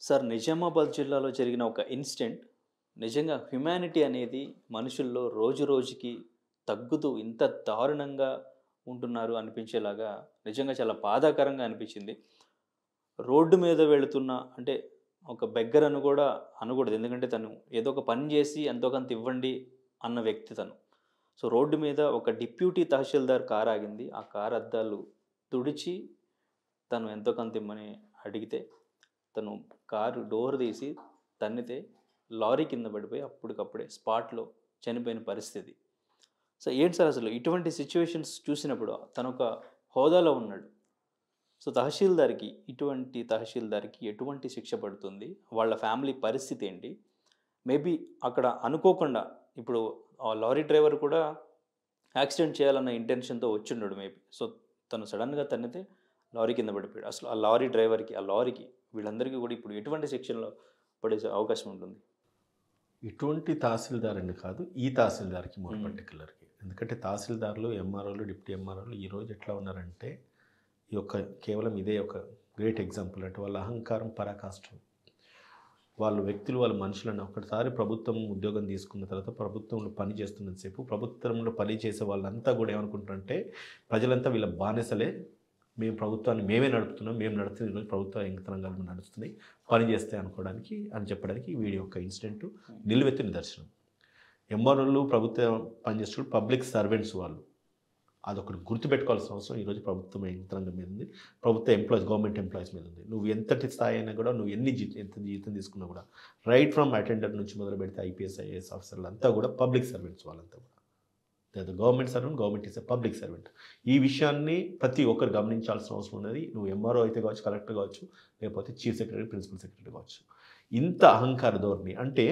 Sir Nizamabad జిల్లాలో జరిగిన ఒక ఇన్సిడెంట్ నిజంగా హ్యుమానిటీ అనేది మనుషుల్లో రోజు రోజుకి తగ్గుతూ ఇంత దారుణంగా ఉంటున్నారు అనిపించేలాగా నిజంగా చాలా బాధాకరంగా అనిపించింది రోడ్డు మీద వెళుతున్న అంటే ఒక బెగ్గర్ అని కూడా అనకూడదు ఎందుకంటే తను ఏదో ఒక పని చేసి ఎంతో కొంత ఇవ్వండి అన్న వ్యక్తి తను సో రోడ్డు మీద ఒక డిప్యూటీ తహసీల్దార్ కార్ ఆగింది ఆ కార్ అద్దాలు తుడిచి తను ఎంతో కొంత ఇమ్మని అడిగితే తను కారు డోర్ తీసి తన్నితే లారీ కింద పడిపోయి అప్పటికప్పుడే స్పాట్లో చనిపోయిన పరిస్థితి సో ఏంటి సార్ అసలు ఇటువంటి సిచ్యువేషన్స్ చూసినప్పుడు తను ఒక హోదాలో ఉన్నాడు సో తహసీల్దార్కి ఇటువంటి తహసీల్దార్కి ఎటువంటి శిక్ష పడుతుంది వాళ్ళ ఫ్యామిలీ పరిస్థితి ఏంటి మేబీ అక్కడ అనుకోకుండా ఇప్పుడు ఆ లారీ డ్రైవర్ కూడా యాక్సిడెంట్ చేయాలన్న ఇంటెన్షన్తో వచ్చిండడు మేబీ సో తను సడన్గా తన్నితే లారీ కింద పడిపోయాడు అసలు ఆ లారీ డ్రైవర్కి ఆ లారీకి వీళ్ళందరికీ కూడా ఇప్పుడు ఎటువంటి శిక్షణలో పడే అవకాశం ఉంటుంది ఇటువంటి తహసీల్దార్ అని కాదు ఈ తహసీల్దార్కి మోర్ మ్మ్. పర్టికులర్కి ఎందుకంటే తహసీల్దార్లు ఎంఆర్ఓలు డిప్యూటీ ఎంఆర్ఓలు ఈరోజు ఎట్లా ఉన్నారంటే ఈ యొక్క కేవలం ఇదే ఒక గ్రేట్ ఎగ్జాంపుల్ అంటే వాళ్ళ అహంకారం పరాకాష్టం వాళ్ళు వ్యక్తులు వాళ్ళ మనుషులను ఒకసారి ప్రభుత్వం ఉద్యోగం తీసుకున్న తర్వాత ప్రభుత్వంలో పని చేస్తున్నంతసేపు ప్రభుత్వంలో పని చేసే వాళ్ళంతా కూడా ఏమనుకుంటారంటే ప్రజలంతా వీళ్ళ బానిసలే మేము ప్రభుత్వాన్ని మేమే నడుపుతున్నాం మేము నడుపుతున్న ఈరోజు ప్రభుత్వ యంత్రాంగాలు నడుస్తున్నాయి పని చేస్తాయి అనుకోవడానికి అని చెప్పడానికి వీడి యొక్క ఇన్సిడెంట్ నిలువెత్తు నిదర్శనం ఎంఆర్ఓలు ప్రభుత్వ పనిచేస్తున్న పబ్లిక్ సర్వెంట్స్ వాళ్ళు అదొకటి గుర్తుపెట్టుకోవాల్సిన అవసరం ఈరోజు ప్రభుత్వం యంత్రాంగం మీద ఉంది ప్రభుత్వ ఎంప్లాయీస్ గవర్నమెంట్ ఎంప్లాయీస్ మీద ఉంది నువ్వు ఎంతటి స్థాయి అయినా కూడా నువ్వు ఎన్ని జీ ఎంత జీతం తీసుకున్నా కూడా రైట్ ఫ్రమ్ అటెండర్ నుంచి మొదలు పెడితే ఐపీఎస్ ఐఏఎస్ ఆఫీసర్లు అంతా కూడా పబ్లిక్ సర్వెంట్స్ వాళ్ళంతా కూడా లేదా government servant government is public servant ఈ విషయాన్ని ప్రతి ఒక్కరు గమనించాల్సిన అవసరం ఉన్నది నువ్వు ఎంఆర్ఓ అయితే కావచ్చు కలెక్టర్ కావచ్చు లేకపోతే చీఫ్ సెక్రటరీ ప్రిన్సిపల్ సెక్రటరీ కావచ్చు ఇంత అహంకార ధోరణి అంటే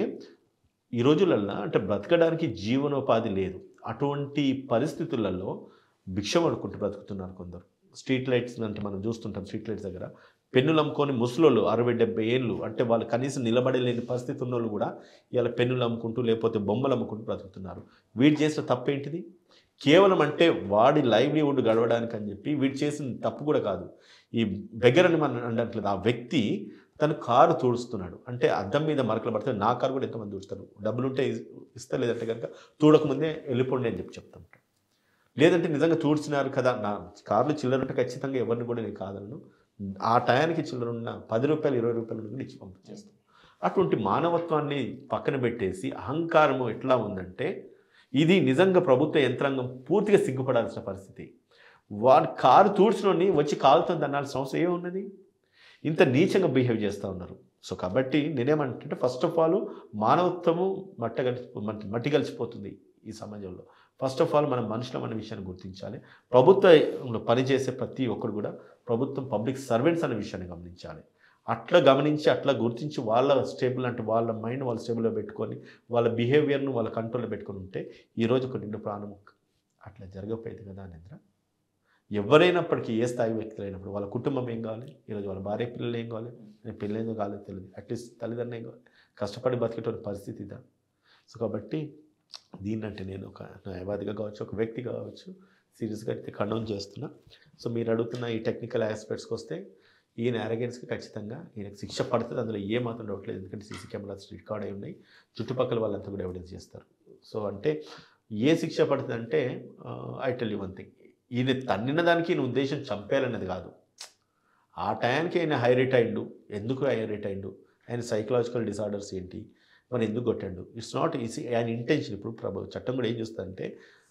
ఈ రోజులల్లో అంటే బ్రతకడానికి జీవనోపాధి లేదు అటువంటి పరిస్థితులలో భిక్ష పడుకుంటూ బ్రతుకుతున్నారు కొందరు స్ట్రీట్ లైట్స్ అంటే మనం చూస్తుంటాం స్ట్రీట్ లైట్స్ దగ్గర పెన్నులు అమ్ముకొని ముసలోళ్ళు అరవై డెబ్బై ఏళ్ళు అంటే వాళ్ళు కనీసం నిలబడలేని పరిస్థితి ఉన్నోళ్ళు కూడా ఇలా పెన్నులు అమ్ముకుంటూ లేకపోతే బొమ్మలు అమ్ముకుంటూ బ్రతుకుతున్నారు వీడు చేసిన తప్పేంటిది కేవలం అంటే వాడి లైవ్లీవుడ్ గడవడానికి అని చెప్పి వీడు చేసిన తప్పు కూడా కాదు ఈ బెగ్గర్ అని మనం అనట్లేదు ఆ వ్యక్తి తను కారు తూడుస్తున్నాడు అంటే అద్దం మీద మరకలు పడితే నా కారు కూడా ఎంతమంది తూడుస్తారు డబ్బులు ఉంటే ఇస్- ఇస్తా లేదంటే కనుక తూడకముందే వెళ్ళిపోండి అని చెప్పి చెప్తాం లేదంటే నిజంగా తూడ్చినారు కదా నా కార్లు చిల్లర ఉంటే ఖచ్చితంగా ఎవరిని కూడా నేను కాదలను ఆ టయానికి చిల్లర ఉన్న పది రూపాయలు ఇరవై రూపాయలు కూడా ఇచ్చి పంపించేస్తాం అటువంటి మానవత్వాన్ని పక్కన పెట్టేసి అహంకారము ఎట్లా ఉందంటే ఇది నిజంగా ప్రభుత్వ యంత్రాంగం పూర్తిగా సిగ్గుపడాల్సిన పరిస్థితి వాడు కారు తూడ్చుకొని వచ్చి కాలుతుంది అనాల్సిన అవసరం ఏమున్నది ఇంత నీచంగా బిహేవ్ చేస్తూ ఉన్నారు సో కాబట్టి నేనేమంటే ఫస్ట్ ఆఫ్ ఆల్ మానవత్వము మట్ట కలిసి మట్టి మట్టి కలిసిపోతుంది ఈ సమాజంలో ఫస్ట్ ఆఫ్ ఆల్ మనం మనుషులం అనే విషయాన్ని గుర్తించాలి ప్రభుత్వంలో పనిచేసే ప్రతి ఒక్కరు కూడా ప్రభుత్వం పబ్లిక్ సర్వెంట్స్ అనే విషయాన్ని గమనించాలి అట్లా గమనించి అట్లా గుర్తించి వాళ్ళ స్టేబుల్ అంటే వాళ్ళ మైండ్ వాళ్ళ స్టేబుల్లో పెట్టుకొని వాళ్ళ బిహేవియర్ను వాళ్ళ కంట్రోల్లో పెట్టుకొని ఉంటే ఈరోజు ఒక నిండు ప్రాణం అట్లా జరగకపోయేది కదా అనేంద్ర ఎవరైనప్పటికీ ఏ స్థాయి వ్యక్తులు అయినప్పుడు వాళ్ళ కుటుంబం ఏం కావాలి ఈరోజు వాళ్ళ భార్య పిల్లలు ఏం కావాలి నేను పెళ్ళేందో కాలేదు తెలియదు అట్లీస్ట్ తల్లిదండ్రులు ఏం కావాలి కష్టపడి బతికేటువంటి పరిస్థితి ఇదా సో కాబట్టి దీన్నంటే నేను ఒక న్యాయవాదిగా కావచ్చు ఒక వ్యక్తి కావచ్చు సీరియస్గా అయితే కండౌన్ చేస్తున్నా సో మీరు అడుగుతున్న ఈ టెక్నికల్ ఆస్పెక్ట్స్కి వస్తే ఈయన అరగెన్స్కి ఖచ్చితంగా ఈయనకు శిక్ష పడుతుంది అందులో ఏ మాత్రం డౌట్ లేదు ఎందుకంటే సీసీ కెమెరాస్ రికార్డ్ అయి ఉన్నాయి చుట్టుపక్కల వాళ్ళంతా కూడా ఎవిడెన్స్ చేస్తారు సో అంటే ఏ శిక్ష పడుతుంది అంటే I tell you one thing ఈయన తన్నిన దానికి ఈయన ఉద్దేశం చంపేయాలన్నది కాదు ఆ టయానికి ఆయన హై రేట్ అయిండు ఎందుకు హై రేట్ అయిండు ఆయన సైకలాజికల్ డిసార్డర్స్ ఏంటి మరి ఎందుకు కొట్టాడు ఇట్స్ నాట్ ఈసీ ఆయన ఇంటెన్షన్ ఇప్పుడు ప్రభు చట్టం కూడా ఏం చూస్తుందంటే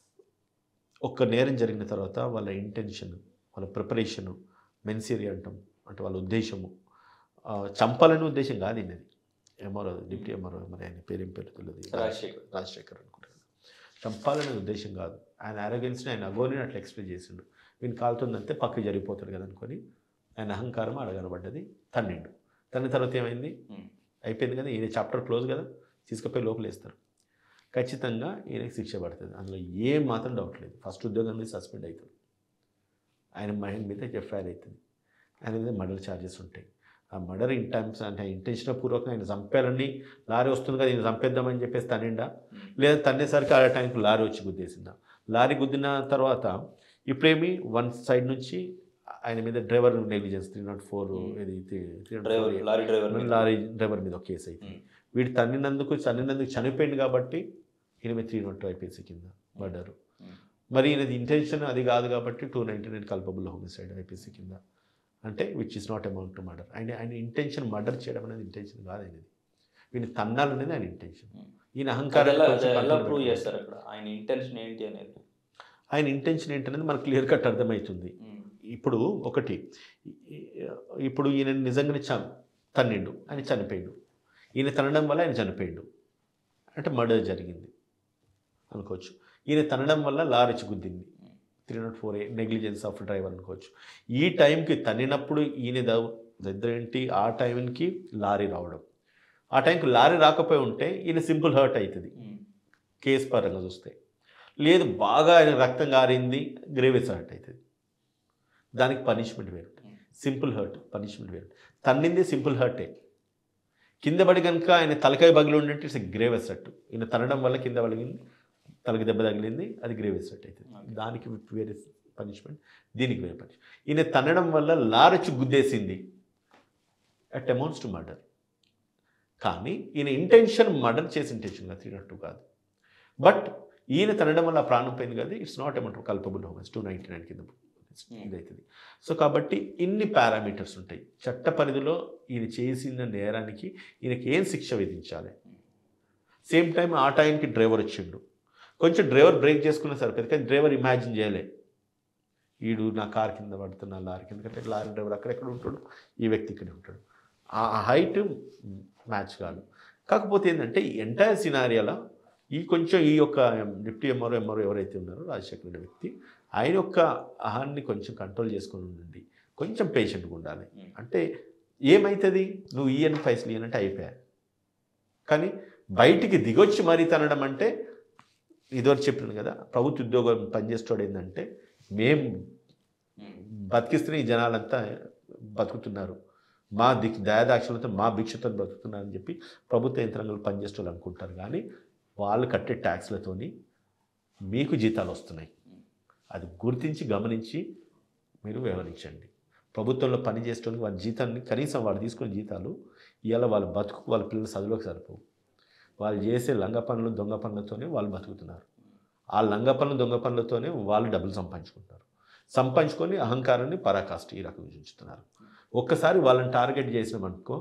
ఒక్క నేరం జరిగిన తర్వాత వాళ్ళ ఇంటెన్షన్ వాళ్ళ ప్రిపరేషను మెన్సీరి అంటాం అంటే వాళ్ళ ఉద్దేశము ఆ, చంపాలనే ఉద్దేశం కాదు ఈయనది ఎంఆర్ఓ డిప్యూటీ ఎంఆర్ఓ మరి ఆయన పేరు ఏం పేరు తెలియదు రాజశేఖర్. రాజశేఖర్ అనుకుంటాను చంపాలనే ఉద్దేశం కాదు ఆయన అరగెన్స్ని ఆయన అగోని అట్లా ఎక్స్ప్లెయిన్ చేసిండు వీని కాలుతుందంటే పక్కకి జరిగిపోతాడు కదా అనుకొని ఆయన అహంకారం అడగనబడ్డది తన్నిండు తన్న తర్వాత ఏమైంది Hmm. అయిపోయింది కదా ఈయన చాప్టర్ క్లోజ్ కదా తీసుకుపోయి లోపల వేస్తారు ఖచ్చితంగా ఈయనకి శిక్ష పడుతుంది అందులో ఏం మాత్రం డౌట్ లేదు ఫస్ట్ ఉద్యోగం మీద సస్పెండ్ అవుతుంది ఆయన మైండ్ మీద ఎఫ్ఐఆర్ అవుతుంది ఆయన మీద మర్డర్ ఛార్జెస్ ఉంటాయి ఆ మర్డర్ ఇన్ టైమ్స్ అంటే ఇంటెన్షన్ పూర్వకంగా ఆయన చంపాలని లారీ వస్తుంది కదా ఈయన చంపేద్దామని చెప్పేసి తనిండా లేదా తన్నేసరికి ఆ టైంకి లారీ వచ్చి గుద్దేసిందా లారీ గుద్దిన తర్వాత ఇప్పుడేమి వన్ సైడ్ నుంచి ఆయన మీద driver negligence three nought four Hmm. ఇది డ్రైవర్ లారీ డ్రైవర్ మీద. లారీ డ్రైవర్ మీద ఒక కేసు అయితే ఉమ్. వీడు తన్నినందుకు తన్నినందుకు చనిపోయింది కాబట్టి ఈయన మీద త్రీ నాట్ ఐపీసీ కింద పడ్డారు ఉమ్. మరి ఈయనది ఇంటెన్షన్ అది కాదు కాబట్టి two ninety nine culpable homicide IPC కింద అంటే which is not amount to murder ఆయన ఆయన ఇంటెన్షన్ మర్డర్ చేయడం అనేది ఇంటెన్షన్ కాదు ఆయనది వీని తన్నాలనేది ఆయన ఇంటెన్షన్ ఉమ్. ఈయన అది అహంకారం ఎలా కొంచెం అది ఎలా control ప్రూవ్ పెట్టుకోవాలి. చేస్తారు అక్కడ ఆయన ఇంటెన్షన్ ఏంటి అనేది ఆయన ఇంటెన్షన్ ఏంటనేది మనకు క్లియర్ కట్ అర్థమవుతుంది ఉమ్. ఇప్పుడు ఒకటి ఈ- ఇప్పుడు ఈయన నిజంగానే చ తన్నిండు ఆయన చనిపోయిండు ఈయన తనడం వల్ల ఆయన చనిపోయిండు అంటే మర్డర్ జరిగింది అనుకోవచ్చు ఈయన తనడం వల్ల లారెచ్చి గుద్దింది three nought four A negligence of driver అనుకోవచ్చు ఈ టైంకి తన్నినప్పుడు ఈయన ద- దగ్గర ఏంటి ఆ టైంకి లారీ రావడం ఆ టైంకి లారీ రాకపోయి ఉంటే ఈయన సింపుల్ హర్ట్ అవుతుంది ఉమ్. కేసు పరంగా చూస్తే లేదు బాగా ఆయన రక్తం గారింది గ్రేవెస్ హర్ట్ అవుతుంది దానికి పనిష్మెంట్ వేరు సింపుల్ హర్ట్ పనిష్మెంట్ వేరు తన్నింది సింపుల్ హర్టే కింద పడి కనుక ఆయన తలకాయ బగిలి ఉండంటే ఇట్స్ గ్రేవెస్ హర్ట్ ఈయన తనడం వల్ల కింద పడిగింది తలకి దెబ్బ తగిలింది అది గ్రేవెస్ హర్ట్ అవుతుంది Okay. దానికి వేరే పనిష్మెంట్ దీనికి వేరే పనిష్మెంట్ ఈయన తనడం వల్ల లారొచ్చి గుద్దేసింది అట్ అమౌంట్స్ టు మర్డర్ కానీ ఈయన ఇంటెన్షన్ మర్డర్ చేసి ఇంటెన్షన్ త్రీ నాట్ టూ కాదు బట్ ఈయన తనడం వల్ల ఆ ప్రాణం పోయింది కదా it's not amount culpable homicide two ninety nine కింద ఇదవుతుంది సో కాబట్టి ఇన్ని పారామీటర్స్ ఉంటాయి చట్ట పరిధిలో ఈయన చేసిన నేరానికి ఈయనకి ఏం శిక్ష విధించాలి సేమ్ టైం ఆ టైంకి డ్రైవర్ వచ్చిండు కొంచెం డ్రైవర్ బ్రేక్ చేసుకున్నా సరిపోయింది కానీ డ్రైవర్ ఇమాజిన్ చేయలే ఈడు నా కార్ కింద పడుతున్నా లారీ కింద కంటే లారీ డ్రైవర్ అక్కడెక్కడ ఉంటాడు ఈ వ్యక్తి ఇక్కడే ఉంటాడు ఆ హైట్ మ్యాచ్ కాదు కాకపోతే ఏంటంటే ఎంటైర్ సినారియాలో ఈ కొంచెం ఈ యొక్క డిప్యూటీ ఎంఆర్ఓ ఎంఆర్ఓ ఎవరైతే ఉన్నారో రాజశేఖర రెడ్డి వ్యక్తి ఆయన యొక్క ఆహాన్ని కొంచెం కంట్రోల్ చేసుకొని ఉండండి కొంచెం పేషెంట్గా ఉండాలి ఉమ్. అంటే ఏమవుతుంది నువ్వు ఈయన పైసలు ఇయ్యనంటే అయిపోయా కానీ బయటికి దిగొచ్చి మరీ తనడం అంటే ఇదివరకు చెప్పాను కదా ప్రభుత్వ ఉద్యోగం పనిచేస్తాడు ఏంటంటే మేం ఉమ్. బతికిస్తున్న ఈ జనాలంతా బతుకుతున్నారు మా దిక్ దయాదాక్షలతో మా భిక్షతో బతుకుతున్నారని చెప్పి ప్రభుత్వ యంత్రాంగాలు పనిచేసేవాళ్ళు అనుకుంటారు కానీ వాళ్ళు కట్టే ట్యాక్స్లతోని మీకు జీతాలు వస్తున్నాయి అది గుర్తించి గమనించి మీరు వ్యవహరించండి ప్రభుత్వంలో పని చేసేటోళ్ళకి వాళ్ళ జీతాన్ని కనీసం వాళ్ళు తీసుకునే జీతాలు ఇవాళ వాళ్ళ బతుకు వాళ్ళ పిల్లల చదువులోకి సరిపోవు వాళ్ళు చేసే లంగ పనులు దొంగ పనులతోనే వాళ్ళు బతుకుతున్నారు ఆ లంగ పనులు దొంగ పనులతోనే వాళ్ళు డబ్బులు సంపాదించుకుంటారు సంపాదించుకొని అహంకారాన్ని పరాకాష్ట ఈ రకంగా ఉంచుతున్నారు ఒక్కసారి వాళ్ళని టార్గెట్ చేసినామనుకో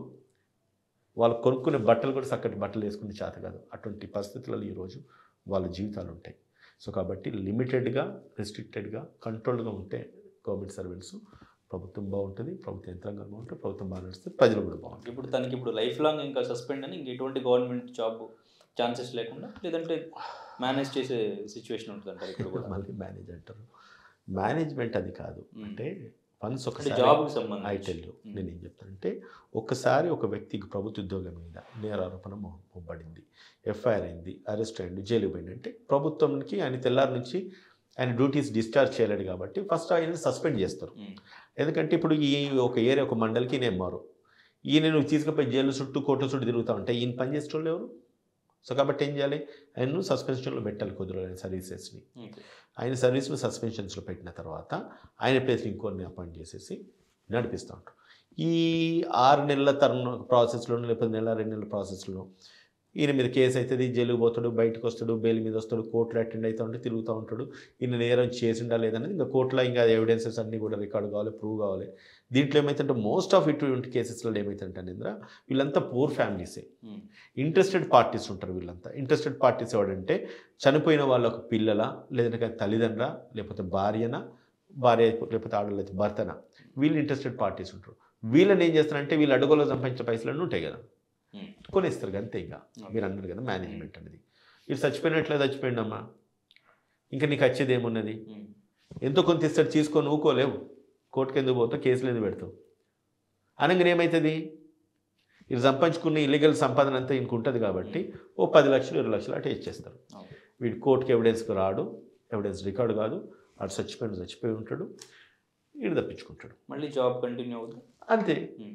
వాళ్ళు కొనుక్కునే బట్టలు కూడా చక్కటి బట్టలు వేసుకునే చేత కాదు అటువంటి పరిస్థితులలో ఈరోజు వాళ్ళ జీవితాలు ఉంటాయి సో కాబట్టి లిమిటెడ్గా రెస్ట్రిక్టెడ్గా కంట్రోల్డ్గా ఉంటే గవర్నమెంట్ సర్వెంట్స్ ప్రభుత్వం బాగుంటుంది ప్రభుత్వ యంత్రాంగం బాగుంటుంది ప్రభుత్వం బాగా నడుస్తుంది ప్రజలు కూడా బాగుంటుంది ఇప్పుడు తనకి ఇప్పుడు లైఫ్ లాంగ్ ఇంకా సస్పెండ్ అని ఇంక ఎటువంటి గవర్నమెంట్ జాబ్ ఛాన్సెస్ లేకుండా లేదంటే మేనేజ్ చేసే సిచ్యువేషన్ ఉంటుంది అంటారు ఇప్పుడు కూడా మళ్ళీ మేనేజ్ అంటారు మేనేజ్మెంట్ అది కాదు Hmm. అంటే వన్స్ అంటే ఒకసారి జాబ్కి ఐ సంబంధించి టెల్ యూ Hmm. నేను ఏం చెప్తానంటే ఒకసారి ఒక వ్యక్తికి ప్రభుత్వ ఉద్యోగం మీద నేరారోపణ మో- మోపబడింది ఎఫ్ఐఆర్ అయింది అరెస్ట్ అయింది జైలు పోయింది అంటే ప్రభుత్వంకి ఆయన తెల్లారి నుంచి ఆయన డ్యూటీస్ డిశ్చార్జ్ చేయలేడు కాబట్టి ఫస్ట్ ఆయన సస్పెండ్ చేస్తారు ఉమ్. ఎందుకంటే ఇప్పుడు ఈ ఒక ఏరియా ఒక మండలికి నేను మారు ఈయన నువ్వు తీసుకుపోయి జైలు చుట్టూ కోర్టు చుట్టూ తిరుగుతా ఉంటే ఈయన పని చేసేటోళ్ళు ఎవరు సో కాబట్టి ఏం చేయాలి ఆయన్ను సస్పెన్షన్లో పెట్టాలి కొద్ది రోజులు ఆయన సర్వీసెస్ని ఓకే. ఆయన సర్వీస్ను సస్పెన్షన్స్లో పెట్టిన తర్వాత ఆయన ప్లేస్ ఇంకోరిని అపాయింట్ చేసేసి నడిపిస్తూ ఉంటారు ఈ ఆరు నెలల తరుణ ప్రాసెస్లో లేకపోతే నెల రెండు నెలల ప్రాసెస్లో ఈయన మీద కేసు అవుతుంది జైలుకు పోతాడు బయటకు వస్తాడు బెయిల్ మీద వస్తాడు కోర్టులో అటెండ్ అవుతూ ఉంటే తిరుగుతూ ఉంటాడు ఈయన నేరం చేసిండా లేదనేది ఇంకా కోర్టులో ఇంకా ఎవిడెన్సెస్ అన్నీ కూడా రికార్డ్ కావాలి ప్రూవ్ కావాలి దీంట్లో ఏమైతుంటే మోస్ట్ ఆఫ్ ఇటువంటి కేసెస్లో ఏమైతుంటే ఇంద్ర వీళ్ళంతా పూర్ ఫ్యామిలీసే ఉమ్. ఇంట్రెస్టెడ్ పార్టీస్ ఉంటారు వీళ్ళంతా ఇంట్రెస్టెడ్ పార్టీస్ ఎవడంటే చనిపోయిన వాళ్ళ ఒక పిల్లల లేదంటే తల్లిదండ్ర లేకపోతే భార్యన భార్య లేకపోతే ఆడలేదు భర్తన వీళ్ళు ఇంట్రెస్టెడ్ పార్టీస్ ఉంటారు వీళ్ళని ఏం చేస్తారంటే వీళ్ళు అడుగులో సంపాదించే పైసలన్నీ ఉంటాయి కదా ఉమ్. కొనేస్తారు అంతే ఇంకా మీరు అన్నారు కదా మేనేజ్మెంట్ అనేది ఇది చచ్చిపోయినట్లే చచ్చిపోయిందమ్మా ఇంకా నీకు వచ్చేది ఏమున్నది ఉమ్. ఎంతో కొంత ఇస్తాడు తీసుకొని ఊకోలేవు కోర్టుకి ఎందుకు పోతావు కేసులు ఎందుకు పెడతావు అనగానే ఏమవుతుంది ఇది సంపాదించుకున్న ఇల్లీగల్ సంపాదన అంతా ఇంక ఉంటుంది కాబట్టి ఓ పది లక్షలు ఇరవై లక్షలు అటు ఇచ్చేస్తారు ఓకే. వీడు కోర్టుకి ఎవిడెన్స్కి రాడు ఎవిడెన్స్ రికార్డు కాదు అటు చచ్చిపోయిన చచ్చిపోయి ఉంటాడు వీడు తప్పించుకుంటాడు మళ్ళీ జాబ్ కంటిన్యూ అవుతుంది అంతే ఉమ్.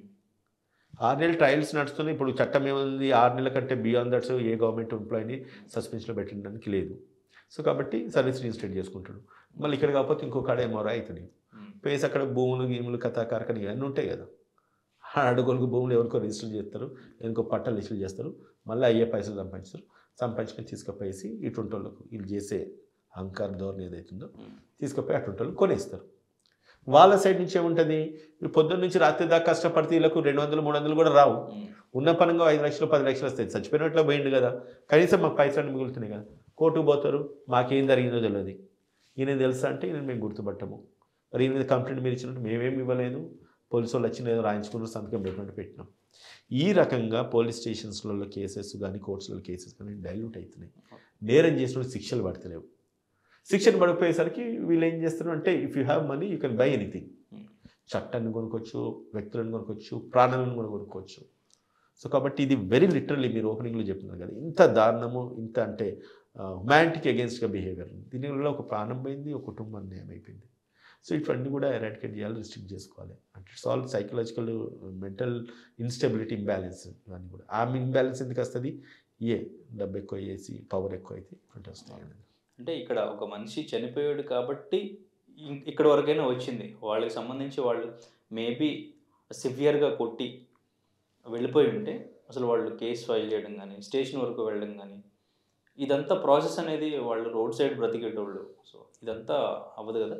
ఆరు నెలలు ట్రయల్స్ నడుస్తున్నాయి ఇప్పుడు చట్టం ఏముంది ఆరు నెలల కంటే బియాండ్ దట్స్ ఏ గవర్నమెంట్ ఎంప్లాయీని సస్పెన్షన్లో పెట్టడానికి లేదు సో కాబట్టి సర్వీస్ రీఇన్స్టేట్ చేసుకుంటాడు మళ్ళీ ఇక్కడ కాకపోతే ఇంకో కాడ ఏమో అవుతుంది ఉమ్. పేసి అక్కడ భూములు గీములు కథా కార్ఖాన ఇవన్నీ ఉంటాయి కదా అడుగులకు భూములు ఎవరికో రిజిస్టర్ చేస్తారు ఎందుకో పట్టాలు రిజిస్టర్ చేస్తారు మళ్ళీ అయ్యే పైసలు సంపాదిస్తారు సంపాదించుకొని తీసుకుపోయేసి ఇటువంటి వాళ్ళకు వీళ్ళు చేసే అహంకార ధోరణి ఏదైతుందో తీసుకుపోయి అటువంటి వాళ్ళు కొనేస్తారు వాళ్ళ సైడ్ నుంచి ఏముంటుంది ఇప్పుడు పొద్దున్న నుంచి రాత్రి దాకా కష్టపడితే వీళ్ళకు రెండు వందలు మూడు వందలు కూడా రావు ఉన్న పనంగా ఐదు లక్షలు పది లక్షలు వస్తాయి చచ్చిపోయినట్లు పోయిండు కదా కనీసం మాకు పైసలు మిగులుతున్నాయి కదా కోర్టుకు పోతారు మాకేం జరిగిందో తెలియదు ఈయన తెలుసా అంటే ఈయన మేము గుర్తుపట్టము మరి ఈయన మీద కంప్లైంట్ మీరు ఇచ్చినట్టు మేమేమి ఇవ్వలేదు పోలీసు వాళ్ళు వచ్చి ఏదో రాయించుకున్నారు సంతకం పెట్టినట్టు పెట్టినాం ఈ రకంగా పోలీస్ స్టేషన్స్లలో కేసెస్ కానీ కోర్ట్స్లలో కేసెస్ కానీ డైల్యూట్ అవుతున్నాయి నేరం చేసినప్పుడు శిక్షలు పడతలేవు శిక్షలు పడిపోయేసరికి వీళ్ళు ఏం చేస్తారు అంటే if you have money you can buy anything చట్టాన్ని కొనుక్కోవచ్చు వ్యక్తులను కొనుక్కోవచ్చు ప్రాణాలను కూడా కొనుక్కోవచ్చు సో కాబట్టి ఇది వెరీ లిటరల్లీ మీరు ఓపెనింగ్లో చెప్తున్నారు కదా ఇంత దారుణము ఇంత అంటే హ్యుమానిటీకి అగేన్స్ట్గా బిహేవియర్ దీనివల్ల ఒక ప్రాణం పోయింది ఒక కుటుంబం అన్యాయం అయిపోయింది సో ఇవన్నీ కూడా ఎరాడికేట్ చేయాలి రిస్ట్రిక్ట్ చేసుకోవాలి అంటే it's all psychological mental instability imbalance ఇవన్నీ కూడా ఆ ఇంబ్యాలెన్స్ ఎందుకు వస్తుంది ఏ డబ్బు ఎక్కువ చేసి పవర్ ఎక్కువ అయితే ఇటువంటి వస్తాయి అనేది అంటే ఇక్కడ ఒక మనిషి చనిపోయాడు కాబట్టి ఇం- ఇక్కడ వరకైనా వచ్చింది వాళ్ళకి సంబంధించి వాళ్ళు మేబీ సివియర్గా కొట్టి వెళ్ళిపోయి ఉంటే అసలు వాళ్ళు కేసు ఫైల్ చేయడం కానీ స్టేషన్ వరకు వెళ్ళడం కానీ ఇదంతా ప్రాసెస్ అనేది వాళ్ళు రోడ్ సైడ్ బ్రతికేటోళ్ళు సో ఇదంతా అవ్వదు కదా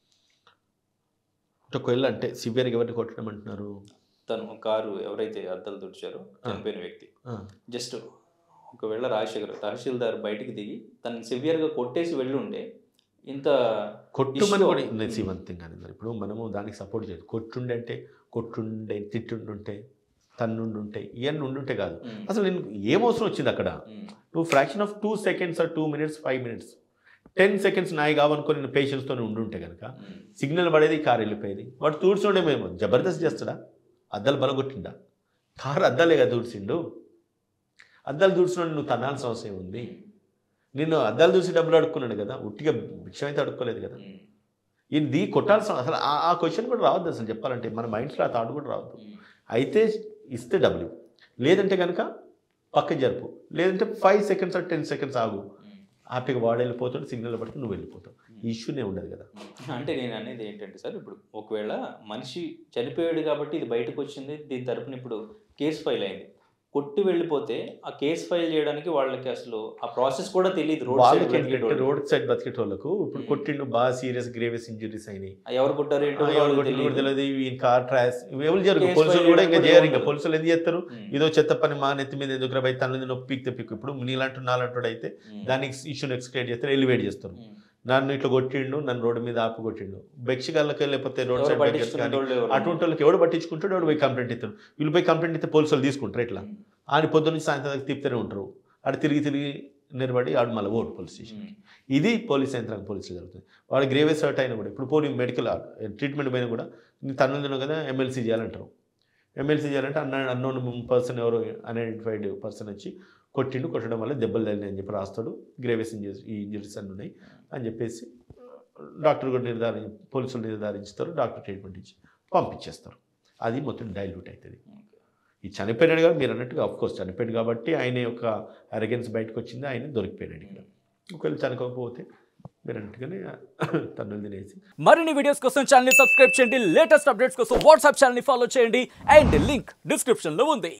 అంటే ఒకవేళ అంటే సివియర్గా ఎవరిని కొట్టడం అంటున్నారు తను కారు ఎవరైతే అద్దాలు తుడిచారో చనిపోయిన వ్యక్తి ఆ, జస్ట్ ఒకవేళ రాజశేఖర్ తహసీల్దార్ బయటికి దిగి తను సివియర్గా కొట్టేసి వెళ్ళి ఉంటే ఇంత కొట్టుమని Issue కూడా అవుతుంది. సి వన్ థింగ్ అని ఇప్పుడు మనము దానికి సపోర్ట్ చేయదు కొట్టుండే అంటే కొట్టుండే తిట్టుండుంటే తన్నుండుంటే ఇవన్నీ ఉండుంటే కాదు మ్, అసలు నేను ఏం అవసరం వచ్చింది అక్కడ మ్, నువ్వు fraction of two seconds or two minutes five minutes ten seconds నాయి కావనుకొని నేను పేషెన్స్తో ఉండుంటే కనుక మ్, సిగ్నల్ పడేది కారు వెళ్ళిపోయేది వాడు తూడ్చుండే మేము జబర్దస్త్ చేస్తాడా అద్దాలు బలగొట్టిండా కారు అద్దాలే కదా తూడ్చిండు అద్దాలు తూడ్చున్నాడు నువ్వు తనాల్సిన అవసరం ఉంది నిన్ను అద్దాలు చూసి డబ్బులు అడుక్కున్నాడు కదా ఉట్టిగా భిక్షం అయితే అడుక్కోలేదు కదా మ్, ఇది కొట్టాల్సిన అసలు ఆ- ఆ క్వశ్చన్ కూడా రావద్దు అసలు చెప్పాలంటే మన మైండ్స్లో ఆ థాట్ కూడా రావద్దు మ్, అయితే ఇస్తే డబ్బులు లేదంటే కనుక పక్క జరుపు లేదంటే five seconds or ten seconds ఆగు మ్. హ్యాపీగా వాడు వెళ్ళిపోతాడు సిగ్నల్ పడితే నువ్వు వెళ్ళిపోతావు ఈ ఇష్యూనే ఉండదు కదా అంటే నేను అనేది ఏంటంటే సార్ ఇప్పుడు ఒకవేళ మనిషి చనిపోయాడు కాబట్టి ఇది బయటకు వచ్చింది దీని తరపున ఇప్పుడు కేసు ఫైల్ అయింది కొట్టి వెళ్ళిపోతే ఆ కేసు ఫైల్ చేయడానికి వాళ్ళకి అసలు ఆ ప్రాసెస్ కూడా తెలియదు రోడ్ సైడ్ వాళ్ళకి ఏంటంటే బ్రతికేటోళ్ళకి. రోడ్ సైడ్ బతికేటోళ్ళకు ఇప్పుడు Hmm. కొట్టిండు బాగా సీరియస్ గ్రేవియస్ ఇంజరీస్ అయినాయి ఆ ఎవరు కొట్టారు ఏంటో ఆ, కూడా ఎవరు వాళ్ళకి కొట్టిండు కూడా తెలియదు. తెలియదు ఈ కార్ ట్రాస్ ఎవరు జరుగు Case పోలీసులు file కూడా ఇంకా చేయడం చేయరు కూడా ఇంకా ఉండదు. పోలీసులు ఏం చేస్తారు ఉమ్, ఏదో చెత్త పని మా నెత్తి మీద ఎందుకు రాబోయే తనది నొప్పి పీక్తే పీక్ ఇప్పుడు నీలాంటి నాలంటాడు అయితే ఉమ్, దానికి ఇష్యూని ఎక్స్క్రియేట్ చేస్తారు ఎలివేట్ చేస్తారు ఉమ్. నన్ను ఇట్లా కొట్టిండు నన్ను రోడ్డు మీద ఆపు కొట్టిండు బెక్షగాళ్ళకి లేకపోతే రోడ్ ఎవరు సైడ్ బెక్కర్స్ కానీ పట్టించుకునేటోళ్ళు ఎవరు? అటువంటి వాళ్ళకి ఎవడు పట్టించుకుంటాడు ఎవడు పోయి కంప్లైంట్ ఇస్తాడు వీళ్ళు పోయి కంప్లైంట్ ఇస్తే పోలీసులు తీసుకుంటారు ఇట్లా ఉమ్, ఆయన పొద్దున్న నుంచి సాయంత్రం దాకా తిప్పుతూనే ఉంటారు ఆడ తిరిగి తిరిగి నిలబడి ఆడు మళ్ళీ ఓటు పోలీస్ స్టేషన్ ఉమ్, ఇది పోలీస్ యంత్రాంగం పోలీసులు జరుగుతుంది వాడు గ్రేవెస్ హర్ట్ అయినా కూడా ఇప్పుడు పోనీ మెడికల్ ట్రీట్మెంట్ పైన కూడా నీ తన్నులు తిన్నావు కదా ఎమ్మెల్సీ చేయాలంటారు ఎమ్మెల్సీ చేయాలంటే అన్న అన్నోన్ పర్సన్ ఎవరో అన్ఐడెంటిఫైడ్ పర్సన్ వచ్చి కొట్టిండు కొట్టడం వల్ల దెబ్బలు తగిలినాయి అని చెప్పి రాస్తాడు గ్రేవెస్ ఇంజరీస్ ఈ ఇంజరీస్ అన్నీ ఉన్నాయి అని చెప్పేసి డాక్టర్ కూడా నిర్ధారి పోలీసులు నిర్ధారించుతారు డాక్టర్ ట్రీట్మెంట్ ఇచ్చి పంపించేస్తారు అది మొత్తం డైల్యూట్ అవుతుంది ఓకే. ఈ చనిపోయినాడు కదా మీరు అన్నట్టుగా ఆఫ్ కోర్స్ చనిపోయాడు కాబట్టి ఆయన యొక్క అరగెన్స్ బయటకు వచ్చింది ఆయన దొరికిపోయినాడు ఇక్కడ ఒకవేళ చనిపోకపోతే మీరు అన్నట్టుగానే తన్నులు తినేసి మరిన్ని వీడియోస్ కోసం ఛానల్ సబ్స్క్రైబ్ చేయండి లేటెస్ట్ అప్డేట్స్ కోసం వాట్సాప్ ఛానల్ ఫాలో చేయండి అండ్ లింక్ డిస్క్రిప్షన్ లో ఉంది